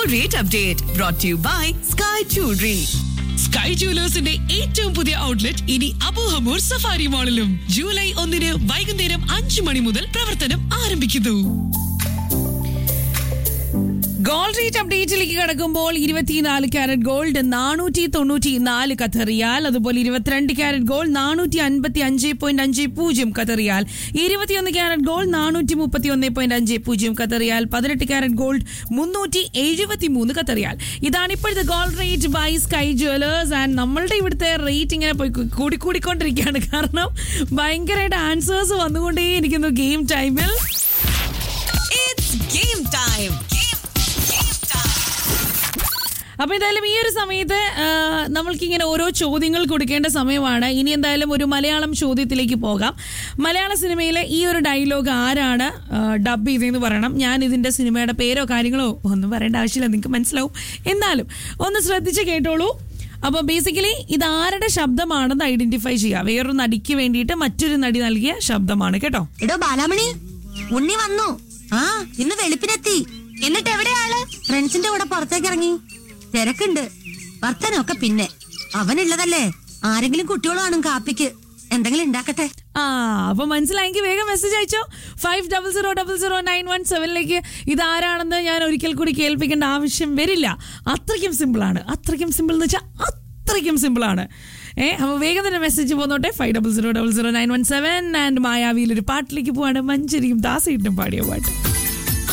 Gold rate update brought to you by Sky Jewelry. Sky ജുവലേഴ്സിന്റെ ഏറ്റവും പുതിയ outlet ഇനി അബൂഹമൂർ സഫാരി മാളിലും ജൂലൈ ഒന്നിന് വൈകുന്നേരം അഞ്ചു മണി മുതൽ പ്രവർത്തനം ആരംഭിക്കുന്നു ഗോൾഡ് റേറ്റ് അപ്ഡേറ്റിലേക്ക് കിടക്കുമ്പോൾ ഇരുപത്തിനാല് ക്യാരറ്റ് ഗോൾഡ് നാനൂറ്റി തൊണ്ണൂറ്റി നാല് കത്തറിയാൽ അതുപോലെ ഇരുപത്തിരണ്ട് ക്യാരറ്റ് ഗോൾഡ് നാനൂറ്റി അൻപത്തി അഞ്ച് പോയിന്റ് അഞ്ച് പൂജ്യം കത്തറിയാൽ ഇരുപത്തിയൊന്ന് ക്യാരറ്റ് ഗോൾഡ് നാനൂറ്റി മുപ്പത്തി ഒന്ന് പോയിന്റ് അഞ്ച് പൂജ്യം കത്തറിയാൽ പതിനെട്ട് ക്യാരറ്റ് ഗോൾഡ് മുന്നൂറ്റി എഴുപത്തി മൂന്ന് കത്തറിയാൽ ഇതാണ് ഇപ്പോഴത്തെ gold rate by sky jewellers and നമ്മളുടെ ഇവിടുത്തെ റേറ്റ് ഇങ്ങനെ പോയി കൂ- കൂടിക്കൂടിക്കൊണ്ടിരിക്കുകയാണ് കാരണം ഭയങ്കരമായിട്ട് ആൻസേഴ്സ് വന്നുകൊണ്ടേ ഇരിക്കുന്നു ഗെയിം ടൈമിൽ It's game time. Game, game time. അപ്പൊ എന്തായാലും ഈ ഒരു സമയത്ത് ആ, നമ്മൾക്കിങ്ങനെ ഓരോ ചോദ്യങ്ങൾ കൊടുക്കേണ്ട സമയമാണ് ഇനി എന്തായാലും ഒരു മലയാളം ചോദ്യത്തിലേക്ക് പോകാം മലയാള സിനിമയിലെ ഈ ഒരു ഡയലോഗ് ആരാണ് ഡബ് ചെയ്തതെന്ന് പറയണം ഞാൻ ഇതിന്റെ സിനിമയുടെ പേരോ കാര്യങ്ങളോ ഒന്നും പറയേണ്ട ആവശ്യമില്ല നിങ്ങൾക്ക് മനസ്സിലാവും എന്നാലും ഒന്ന് ശ്രദ്ധിച്ച് കേട്ടോളൂ അപ്പോൾ ബേസിക്കലി ഇത് ആരുടെ ശബ്ദമാണെന്ന് ഐഡന്റിഫൈ ചെയ്യുക വേറൊരു നടിക്ക് വേണ്ടിയിട്ട് മറ്റൊരു നടി നൽകിയ ശബ്ദമാണ് കേട്ടോ എടോ ബാലാമണി ഉണ്ണി വന്നു ആ ഇന്ന് വെളുപ്പിനെത്തി എന്നിട്ട് എവിടെയാള് ഫ്രണ്ട്സിന്റെ കൂടെ പുറത്തേക്ക് ഇറങ്ങി തിരക്കുണ്ട് വർത്തനൊക്കെ പിന്നെ അവനുള്ളതല്ലേ ആരെങ്കിലും കുട്ടികൾ കാണും കാപ്പിക്ക് എന്തെങ്കിലും ഉണ്ടാക്കട്ടെ ആ അപ്പൊ മനസ്സിലായെങ്കിൽ വേഗം മെസ്സേജ് അയച്ചോ five double zero double zero nine one സെവനിലേക്ക് ഇതാരാണെന്ന് ഞാൻ ഒരിക്കൽ കൂടി കേൾപ്പിക്കേണ്ട ആവശ്യം വരില്ല അത്രയ്ക്കും സിമ്പിളാണ് അത്രയ്ക്കും സിമ്പിൾ എന്ന് വെച്ചാൽ അത്രയ്ക്കും സിമ്പിളാണ് ഏ അപ്പോൾ വേഗം തന്നെ മെസ്സേജ് പോന്നോട്ടെ five double zero double zero nine one seven and മായാവിയിൽ ഒരു പാട്ടിലേക്ക് പോവാണ് മഞ്ചരിയും ദാസയിട്ടും പാടിയ പാട്ട്